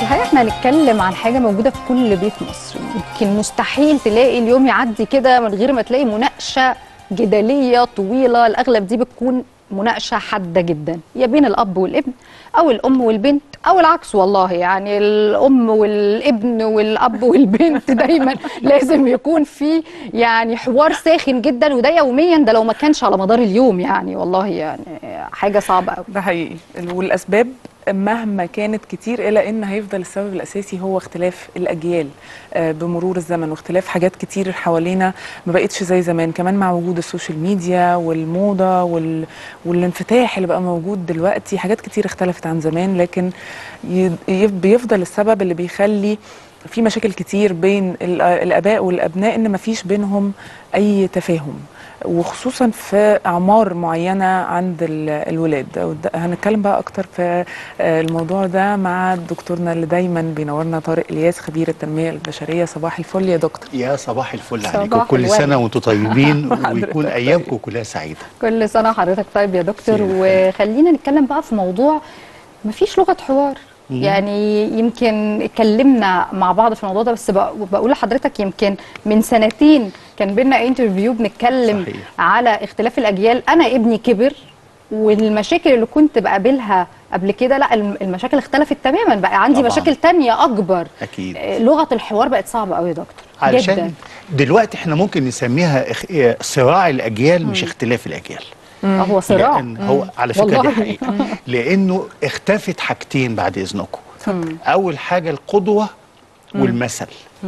الحقيقه احنا هنتكلم عن حاجه موجوده في كل بيت مصري يمكن مستحيل تلاقي اليوم يعدي كده من غير ما تلاقي مناقشه جدليه طويله الاغلب دي بتكون مناقشه حاده جدا يا بين الاب والابن او الام والبنت او العكس والله يعني الام والابن والاب والبنت دايما لازم يكون في يعني حوار ساخن جدا وده يوميا ده لو ما كانش على مدار اليوم يعني والله يعني حاجه صعبه قوي ده حقيقي والاسباب مهما كانت كتير الا ان هيفضل السبب الاساسي هو اختلاف الاجيال آه، بمرور الزمن واختلاف حاجات كتير حوالينا ما بقتش زي زمان كمان مع وجود السوشيال ميديا والموضه وال... والانفتاح اللي بقى موجود دلوقتي حاجات كتير اختلفت عن زمان لكن ي... ي- بيفضل السبب اللي بيخلي في مشاكل كتير بين ال- الاباء والابناء ان مفيش بينهم اي تفاهم وخصوصا في اعمار معينه عند ال- الولاد وده- هنتكلم بقى اكتر في آه، الموضوع ده مع دكتورنا اللي دايما بينورنا طارق الياس خبير التنميه البشريه صباح الفل يا دكتور يا صباح الفل صباح عليكم كل الورد. سنه وانتم طيبين وحضرتك ويكون طيب. ايامكم كلها سعيده كل سنه وحضرتك طيب يا دكتور خير. وخلينا نتكلم بقى في موضوع مفيش لغه حوار يعني يمكن اتكلمنا مع بعض في الموضوع ده بس بق- بقول لحضرتك يمكن من سنتين كان بينا انترفيو بنتكلم صحيح. على اختلاف الاجيال انا ابني كبر والمشاكل اللي كنت بقابلها قبل كده لا الم- المشاكل اختلفت تماما بقى عندي طبعاً. مشاكل تانية اكبر اكيد آه، لغه الحوار بقت صعبه قوي يا دكتور علشان جدا دلوقتي احنا ممكن نسميها اخ... اه صراع الاجيال مش اختلاف الاجيال آه، هو صراع لان هو على فكره دي والله. حقيقه لانه اختفت حاجتين بعد اذنكم اول حاجه القدوه والمثل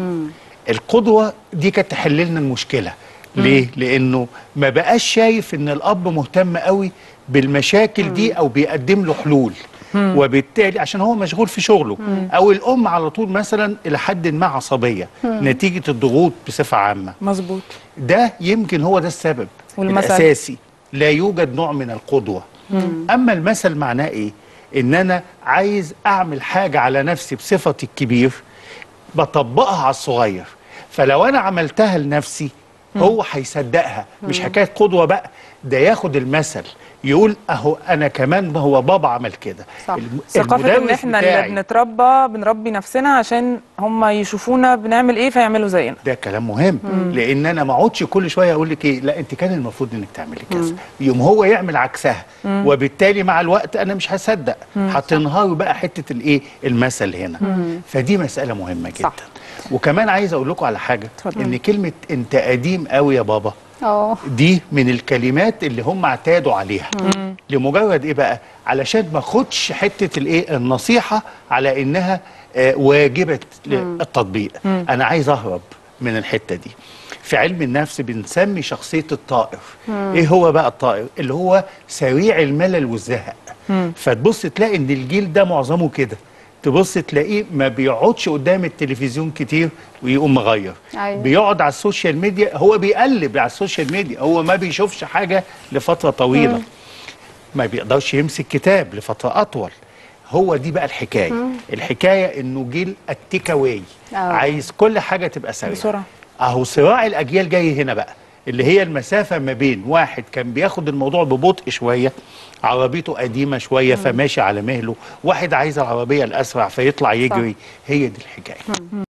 القدوه دي كانت تحل لنا المشكله ليه لانه ما بقاش شايف ان الاب مهتم قوي بالمشاكل دي او بيقدم له حلول وبالتالي عشان هو مشغول في شغله او الام على طول مثلا الى حد ما عصبيه نتيجه الضغوط بصفه عامه مظبوط ده يمكن هو ده السبب والمثل؟ الاساسي لا يوجد نوع من القدوه اما المثل معناه ايه ان انا عايز اعمل حاجه على نفسي بصفتي الكبير بطبقها على الصغير فلو انا عملتها لنفسي هو هيصدقها مش حكايه قدوه بقى ده ياخد المثل يقول اهو انا كمان هو بابا عمل كده صح. الم- ثقافه ان المدرس احنا بتاعي- اللي بنتربى بنربي نفسنا عشان هم يشوفونا بنعمل ايه فيعملوا زينا ده كلام مهم لان انا ما اقعدش كل شويه اقول لك ايه لا انت كان المفروض انك تعملي كذا يوم هو يعمل عكسها وبالتالي مع الوقت انا مش هصدق هتنهار بقى حته الايه المثل هنا فدي مساله مهمه جدا صح. وكمان عايز اقول لكم على حاجه اتفضل. ان كلمه انت قديم قوي يا بابا اه دي من الكلمات اللي هم اعتادوا عليها لمجرد ايه بقى علشان ما اخدش حته الايه النصيحه على انها آه، واجبه التطبيق انا عايز اهرب من الحته دي في علم النفس بنسمي شخصيه الطائر ايه هو بقى الطائر اللي هو سريع الملل والزهق فتبص تلاقي ان الجيل ده معظمه كده تبص تلاقيه ما بيقعدش قدام التلفزيون كتير ويقوم مغير أيوة. بيقعد على السوشيال ميديا هو بيقلب على السوشيال ميديا هو ما بيشوفش حاجة لفترة طويلة ما بيقدرش يمسك كتاب لفترة أطول هو دي بقى الحكاية الحكاية إنه جيل التيك أواي آه. عايز كل حاجة تبقى سريعة بسرعة. أهو صراع الأجيال جاي هنا بقى اللي هي المسافة ما بين واحد كان بياخد الموضوع ببطء شوية عربيته قديمة شوية فماشي على مهله واحد عايز العربية الأسرع فيطلع يجري هي دي الحكاية